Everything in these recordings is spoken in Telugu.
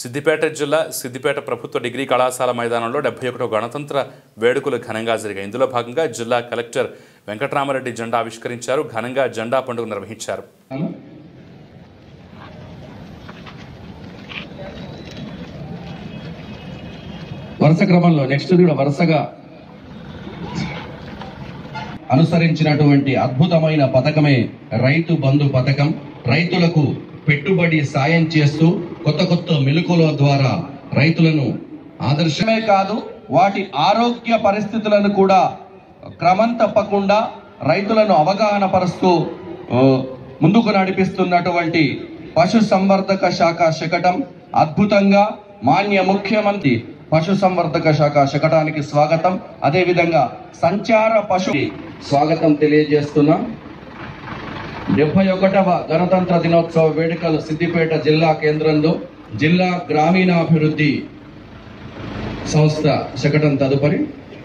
సిద్దిపేట జిల్లా సిద్దిపేట ప్రభుత్వ డిగ్రీ కళాశాల మైదానంలో డెబ్బై ఒకటో గణతంత్ర వేడుకలు ఘనంగా జరిగాయి ఇందులో భాగంగా జిల్లా కలెక్టర్ వెంకటరామరెడ్డి జెండా ఆవిష్కరించారు ఘనంగా జెండా పండుగ నిర్వహించారు వరుస క్రమంలో నెక్స్ట్ కూడా వరుసగా అనుసరించినటువంటి అద్భుతమైన పథకమే రైతు బంధు పథకం రైతులకు పెట్టుబడి సాయం చేస్తూ కొత్త కొత్త మెలుకుల ద్వారా రైతులను ఆదర్శమే కాదు వాటి ఆరోగ్య పరిస్థితులను కూడా క్రమం తప్పకుండా రైతులను అవగాహన పరుస్తూ ఆ, ముందుకు నడిపిస్తున్నటువంటి పశు సంవర్ధక శాఖ శకటం అద్భుతంగా మాన్య ముఖ్యమంత్రి పశు సంవర్ధక శాఖ శకటానికి స్వాగతం అదే విధంగా సంచార పశు స్వాగతం తెలియజేస్తున్నాం డెబ్బై ఒకటవ గణతంత్ర దినోత్సవ వేడుకలు సిద్దిపేట జిల్లా కేంద్రంలో జిల్లా గ్రామీణాభివృద్ధి సంస్థ శకటం తదుపరి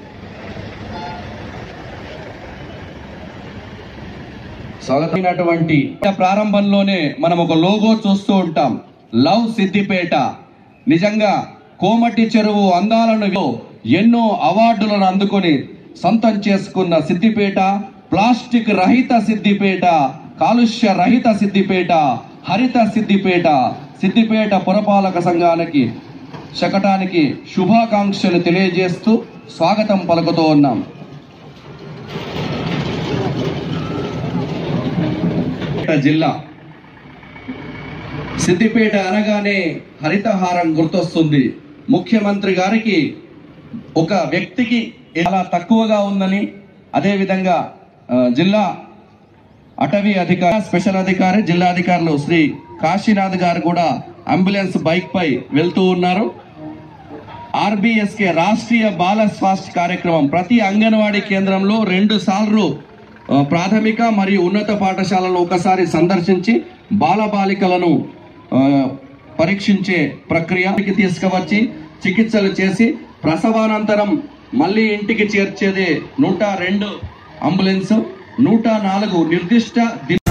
స్వాగతమైనటువంటి ప్రారంభంలోనే మనం ఒక లోగో చూస్తూ ఉంటాం లవ్ సిద్దిపేట నిజంగా కోమటి చెరువు అందాలను ఎన్నో అవార్డులను అందుకొని సొంతం చేసుకున్న సిద్దిపేట ప్లాస్టిక్ రహిత సిద్దిపేట కాలుష్య రహిత సిద్దిపేట హరిత సిద్దిపేట సిద్దిపేట పురపాలక సంఘానికి శకటానికి శుభాకాంక్షలు తెలియజేస్తూ స్వాగతం పలుకుతూ ఉన్నాం సిద్దిపేట జిల్లా సిద్దిపేట అనగానే హరితహారం గుర్తొస్తుంది ముఖ్యమంత్రి గారికి ఒక వ్యక్తికి చాలా తక్కువగా ఉందని అదే విధంగా ఆ, జిల్లా అటవీ అధికారి స్పెషల్ అధికారి జిల్లా అధికారులు శ్రీ కాశీనాథ్ గారు కూడా అంబులెన్స్ బైక్ పై వెళ్తూ ఉన్నారు ఆర్బిఎస్కే రాష్ట్రీయ బాల స్వాస్థ్య కార్యక్రమం ప్రతి అంగన్వాడీ కేంద్రంలో రెండు సార్లు ఆ, ప్రాథమిక మరియు ఉన్నత పాఠశాలను ఒకసారి సందర్శించి బాలబాలికలను ఆ, పరీక్షించే ప్రక్రియకి తీసుకువచ్చి చికిత్సలు చేసి ప్రసవానంతరం మళ్ళీ ఇంటికి చేర్చేదే నూట రెండు అంబులెన్స్ నూట నాలుగు నిర్దిష్ట ది-